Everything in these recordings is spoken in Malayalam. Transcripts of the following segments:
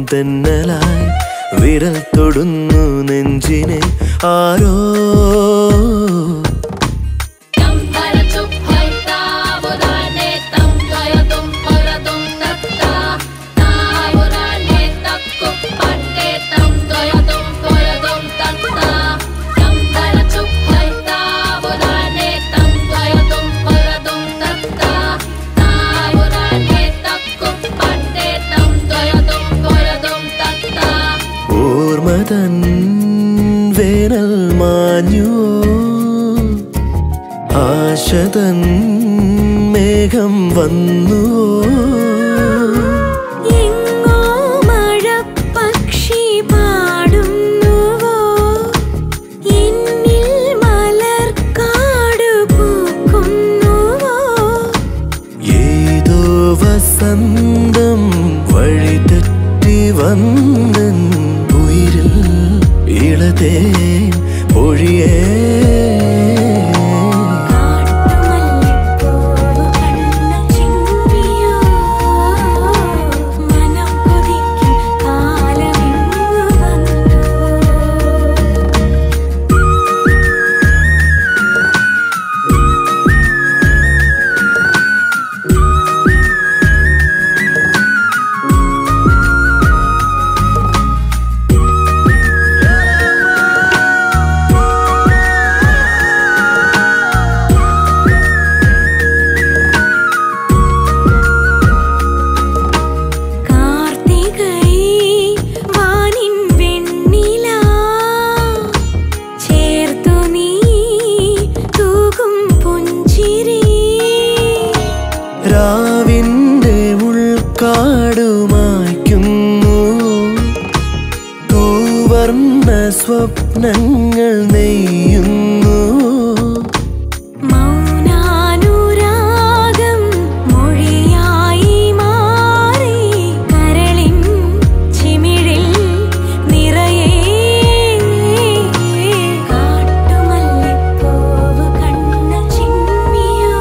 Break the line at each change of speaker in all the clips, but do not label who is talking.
പൂന്തെന്നലായി വിരൽ തൊടുന്നു നെഞ്ചിനെ ആരോ
Tam tara tup hai ta burane tam taya tum para tum tatta ta burane takku patte tam taya tum para tum tatta tam tara tup hai ta burane tam taya tum para tum tatta ta burane takku patte tam taya tum para tum tatta
ഓർമ്മതൻ വേനൽ മാഞ്ഞുവോ ആശതൻ മേഘം വന്നുവോ
എങ്ങോ മഴപ്പക്ഷി പാടുന്നുവോ എന്നിൽ മലർക്കാട് പൂക്കുന്നുവോ
ഏതോ വസന്തം വഴിതെറ്റി വന്നൻ ഉയിരിൽ ഇളതേ പൊഴിയേ
കാട്ടുമല്ലിപ്പൂവ് കണ്ണ ചിമ്മിയോ മനം കൊതിക്കും കാലമിങ്ങു വന്നുവോ കാർത്തികൈ വാനിൻ വെണ്ണില ചേർത്തു നീ തൂകും പുഞ്ചിരി
രാവിന്റെ ഉൾക്കാടുമായ്ക്കുന്നു തൂവർണ്ണ സ്വപ്നങ്ങൾ നെയ്യുന്നു
മൗനാനുരാഗം മൊഴിയായി മാറി കരളിൻ ചിമിഴിൽ നിറയെ കാട്ടുമല്ലിപ്പൂവ് കണ്ണ ചിമ്മിയോ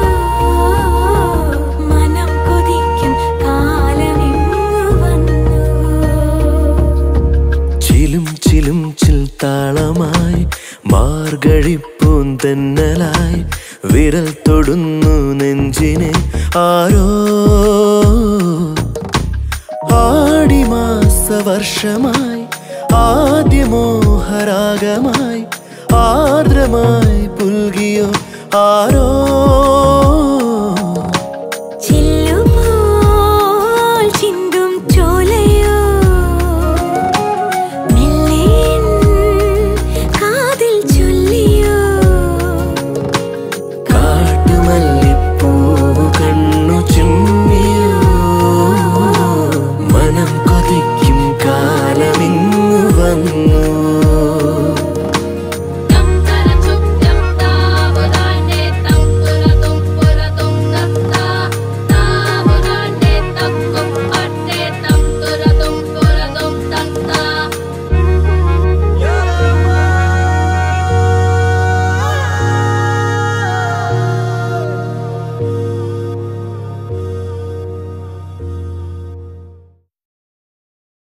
മനം കൊതിക്കും കാലമിങ്ങു വന്നുവോ
ചിലും ചിലും ചിൽ താളമായി മാർഗഴിപ്പൂന്തെന്നലായി വിരൽ തൊടുന്നു നെഞ്ചിനെ ആരോ ആടിമാസ വർഷമായി ആദ്യമോഹരാഗമായി ആർദ്രമായി പുൽകിയോ ആരോ